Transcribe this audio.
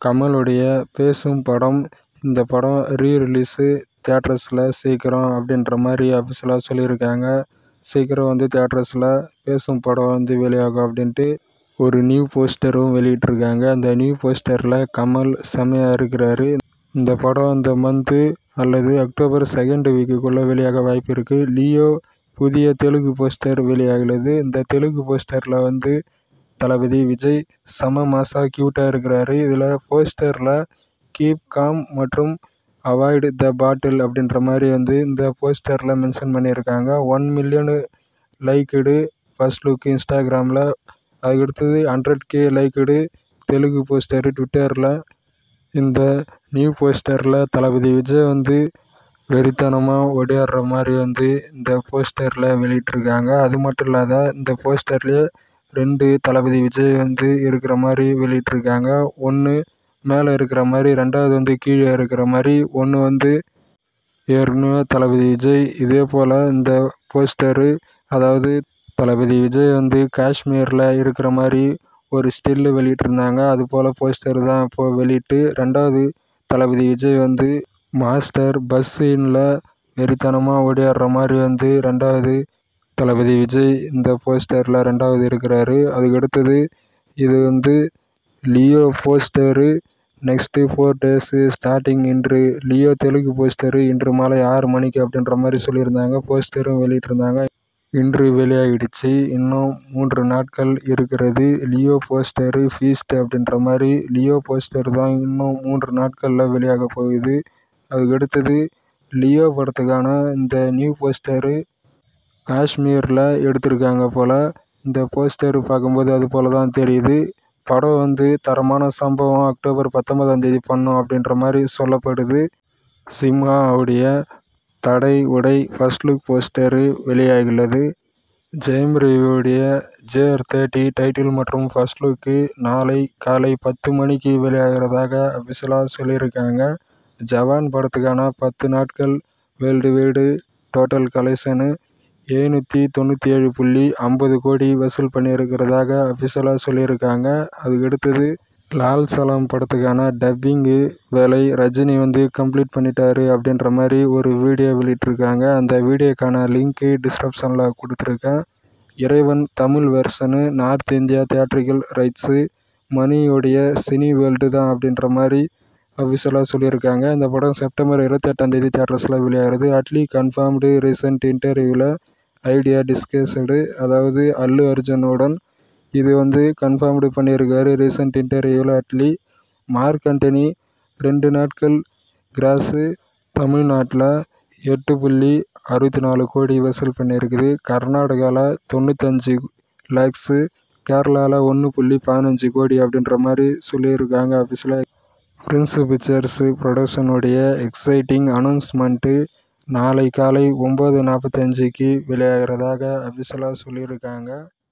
கமலுடைய பேசும் படம் இந்த படம் ரீ ரிலீஸு தியேட்டர்ஸில் சீக்கிரம் அப்படின்ற மாதிரி அஃபிஷியலாக சொல்லியிருக்காங்க சீக்கிரம் வந்து தியேட்டர்ஸில் பேசும் படம் வந்து வெளியாகும் அப்படின்ட்டு ஒரு நியூ போஸ்டரும் வெளியிட்டிருக்காங்க அந்த நியூ போஸ்டரில் கமல் செம்மையாக இருக்கிறாரு இந்த படம் இந்த மந்த்து அல்லது அக்டோபர் செகண்ட் வீக்குக்குள்ளே வெளியாக வாய்ப்பு இருக்குது லியோ புதிய தெலுங்கு போஸ்டர் வெளியாகிறது இந்த தெலுங்கு போஸ்டரில் வந்து தளபதி விஜய் செம மாசாக க்யூட்டாக இருக்கிறாரு இதில் போஸ்டரில் கீப் காம் மற்றும் அவாய்டு த பாட்டில் அப்படின்ற மாதிரி வந்து இந்த போஸ்டரில் மென்ஷன் பண்ணியிருக்காங்க one million liked first look இன்ஸ்டாகிராமில் அதுக்கடுத்தது hundred K liked Telugu poster ட்விட்டரில் இந்த நியூ போஸ்டரில் தளபதி விஜய் வந்து வெறித்தனமாக ஓடியாடுற மாதிரி வந்து இந்த போஸ்டரில் வெளியிட்டிருக்காங்க அது மட்டும் இல்லாத இந்த போஸ்டர்லேயே ரெண்டு தளபதி விஜய் வந்து இருக்கிற மாதிரி வெளியிட்டிருக்காங்க ஒன்று மேலே இருக்கிற மாதிரி ரெண்டாவது வந்து கீழே இருக்கிற மாதிரி ஒன்று வந்து ஏற்கனவே தளபதி விஜய் இதே போல் இந்த போஸ்டரு அதாவது தளபதி விஜய் வந்து காஷ்மீரில் இருக்கிற மாதிரி ஒரு ஸ்டில்லு வெளியிட்டிருந்தாங்க அது போல் போஸ்டர் தான் இப்போது வெளியிட்டு ரெண்டாவது தளபதி விஜய் வந்து மாஸ்டர் பஸ் சீனில் வெறித்தனமாக ஓடியாடுற மாதிரி வந்து ரெண்டாவது தளபதி விஜய் இந்த போஸ்டரில் ரெண்டாவது இருக்கிறாரு அதுக்கடுத்தது இது வந்து Leo poster next four days starting இன்று லியோ தெலுங்கு போஸ்டரு இன்று மாலை ஆறு மணிக்கு அப்படின்ற மாதிரி சொல்லியிருந்தாங்க போஸ்டரும் வெளியிட்டிருந்தாங்க இன்று வெளியாகிடுச்சு இன்னும் மூன்று நாட்கள் இருக்கிறது லியோ போஸ்டரு ஃபீஸ்ட் அப்படின்ற மாதிரி லியோ போஸ்டர் தான் இன்னும் மூன்று நாட்களில் வெளியாக போகுது அதுக்கடுத்தது லியோ படத்துக்கான இந்த நியூ போஸ்டரு காஷ்மீரில் எடுத்திருக்காங்க போல் இந்த போஸ்டர் பார்க்கும்போது அது போல் தான் தெரியுது படம் வந்து தரமான சம்பவம் அக்டோபர் பத்தொன்பதாம் தேதி பண்ணோம் அப்படின்ற மாதிரி சொல்லப்படுது சிம்ஹாவுடைய தடை உடை ஃபர்ஸ்ட் லுக் போஸ்டரு வெளியாகியுள்ளது ஜெயம் ரவியுடைய ஜேஆர் தேர்ட்டி டைட்டில் மற்றும் ஃபர்ஸ்ட் லுக்கு நாளை காலை பத்து மணிக்கு வெளியாகிறதாக அஃபிஷியலாக சொல்லியிருக்காங்க ஜவான் படத்துக்கான பத்து நாட்கள் வேர்ல்டு வைடு டோட்டல் கலெக்ஷனு எழுநூற்றி தொண்ணூற்றி ஏழு புள்ளி ஐம்பது கோடி வசூல் பண்ணியிருக்கிறதாக அஃபிஷியலாக சொல்லியிருக்காங்க அதுக்கடுத்தது லால் சலாம் படத்துக்கான டப்பிங்கு வேலை ரஜினி வந்து கம்ப்ளீட் பண்ணிட்டாரு அப்படின்ற மாதிரி ஒரு வீடியோ வெளியிட்டிருக்காங்க அந்த வீடியோக்கான லிங்க்கு டிஸ்கிரிப்ஷனில் கொடுத்துருக்கேன் Iraivan Tamil version north India theatrical rights மணியோடைய சினி வேர்ல்டு தான் அப்படின்ற மாதிரி அஃபிஷியலாக சொல்லியிருக்காங்க இந்த படம் செப்டம்பர் இருபத்தெட்டாம் தேதி தியேட்டர்ஸில் வெளியாகிறது அட்லி கன்ஃபார்ம்டு ரீசெண்ட் இன்டர்வியூவில் ஐடியா டிஸ்கஸ்டு அதாவது அல்லு அர்ஜுனுடன் இது வந்து கன்ஃபார்ம்டு பண்ணியிருக்காரு ரீசெண்ட் இன்டர்வியூவில் அட்லி மார்க் ஆண்டனி ரெண்டு நாட்கள் கிராஸு தமிழ்நாட்டில் எட்டு புள்ளி அறுபத்தி நாலு கோடி வசூல் பண்ணியிருக்குது கர்நாடகாவில் தொண்ணூத்தஞ்சு லேக்ஸு கேரளாவில் ஒன்று புள்ளி பதினஞ்சு கோடி அப்படின்ற மாதிரி சொல்லியிருக்காங்க அஃபிஷியலாக பிரின்ஸ் பிக்சர்ஸு ப்ரொடக்ஷனுடைய எக்ஸைட்டிங் அனௌன்ஸ்மெண்ட்டு நாளை காலை ஒம்பது நாற்பத்தஞ்சுக்கு வெளியாகிறதாக அஃபிஷியலாக சொல்லியிருக்காங்க